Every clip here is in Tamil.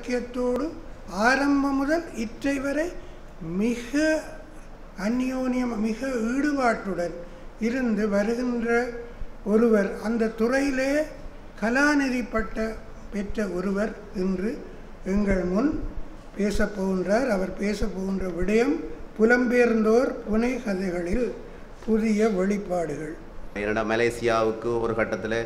இலக்கியத்தோடு ஆரம்பம் முதல் இற்றை வரை மிக அந்யோன்யம் மிக ஈடுபாட்டுடன் இருந்து வருகின்ற ஒருவர் அந்த துறையிலே கலாநிதி பட்ட பெற்ற ஒருவர் இன்று எங்கள் முன் பேசப் போகின்றார் அவர் பேசப் போகின்ற விடயம் புலம்பெயர்ந்தோர் புனை கதைகளில் புதிய வெளிப்பாடுகள் என்னடா மலேசியாவுக்கு ஒரு கட்டத்தில்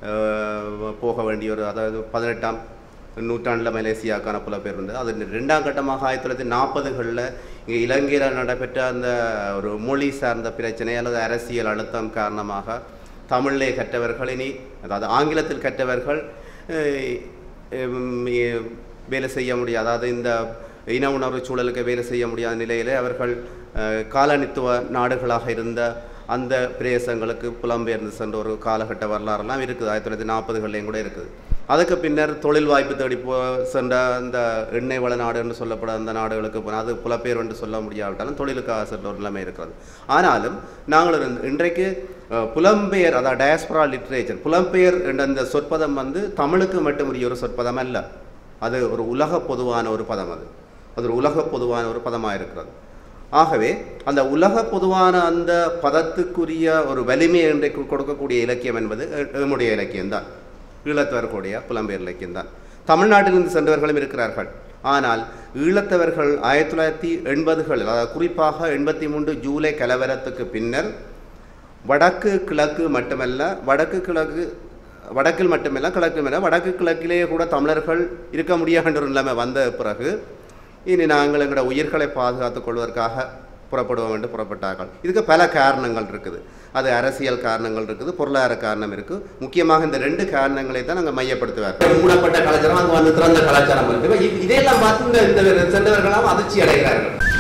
போக வேண்டிய ஒரு அதாவது பதினெட்டாம் நூற்றாண்டில் மலேசியாவுக்கான புலப்பெயர் இருந்தது அது ரெண்டாம் கட்டமாக ஆயிரத்தி தொள்ளாயிரத்தி நாற்பதுகளில் இங்கே இலங்கையில் நடைபெற்ற அந்த ஒரு மொழி சார்ந்த பிரச்சனை அல்லது அரசியல் அழுத்தம் காரணமாக தமிழிலே கற்றவர்கள் இனி அதாவது ஆங்கிலத்தில் கற்றவர்கள் அஹ், உம், எ- வேலை செய்ய முடியாது அதாவது இந்த இன உணர்வு சூழலுக்கு வேலை செய்ய முடியாத நிலையிலே அவர்கள் அஹ், காலனித்துவ நாடுகளாக இருந்த அந்த பிரதேசங்களுக்கு புலம்பெயர்ந்து சென்ற ஒரு காலகட்ட வரலாறுலாம் இருக்குது ஆயிரத்தி தொள்ளாயிரத்தி நாற்பதுகள்லையும் கூட இருக்குது அதுக்கு பின்னர் தொழில் வாய்ப்பு தேடி போ சென்ற அந்த எண்ணெய் வள நாடு என்று சொல்லப்பட அந்த நாடுகளுக்கு போனால் அது புலப்பெயர் என்று சொல்ல முடியாவிட்டாலும் தொழிலுக்காக சென்ற ஒரு நிலைமை இருக்கிறது ஆனாலும் நாங்கள் இருந்து- இன்றைக்கு அஹ், புலம்பெயர் அதாவது டயஸ்பரா லிட்ரேச்சர் புலம்பெயர் என்ற அந்த சொற்பதம் வந்து தமிழுக்கு மட்டும் உரிய ஒரு சொற்பதம் அல்ல அது ஒரு உலக பொதுவான ஒரு பதம் அது அது ஒரு உலக பொதுவான ஒரு பதமாக இருக்கிறது ஆகவே அந்த உலக பொதுவான அந்த பதத்துக்குரிய ஒரு வலிமையை இன்றைக்கு கொடுக்கக்கூடிய இலக்கியம் என்பது எ- எம்முடைய இலக்கியம்தான் ஈழத்தவர்களுடைய புலம்பெயர் இலக்கியம்தான் தமிழ்நாட்டிலிருந்து சென்றவர்களும் இருக்கிறார்கள் ஆனால் ஈழத்தவர்கள் ஆயிரத்தி தொள்ளாயிரத்தி எண்பதுகளில் அதாவது குறிப்பாக எண்பத்தி மூன்று ஜூலை கலவரத்துக்கு பின்னர் வடக்கு கிழக்கு மட்டுமல்ல வடக்கு கிழக்கு வடக்கில் மட்டுமல்ல கிழக்கு மேல வடக்கு கிழக்கிலேயே கூட தமிழர்கள் இருக்க முடியாத ஒரு நிலைமை வந்த பிறகு இனி நாங்கள் எங்களோட உயிர்களை பாதுகாத்துக் கொள்வதற்காக புறப்படுவோம் என்று புறப்பட்டார்கள் இதுக்கு பல காரணங்கள் இருக்குது அது அரசியல் காரணங்கள் இருக்குது பொருளாதார காரணம் இருக்குது முக்கியமாக இந்த ரெண்டு காரணங்களை தான் நாங்கள் மையப்படுத்துவார்கள் மூடப்பட்ட கலாச்சாரம் அங்கே வந்து திறந்த கலாச்சாரம் இருக்குது இ- இதையெல்லாம் பார்த்து இந்த இந்த சென்றவர்களாம் அதிர்ச்சி அடைகிறார்கள்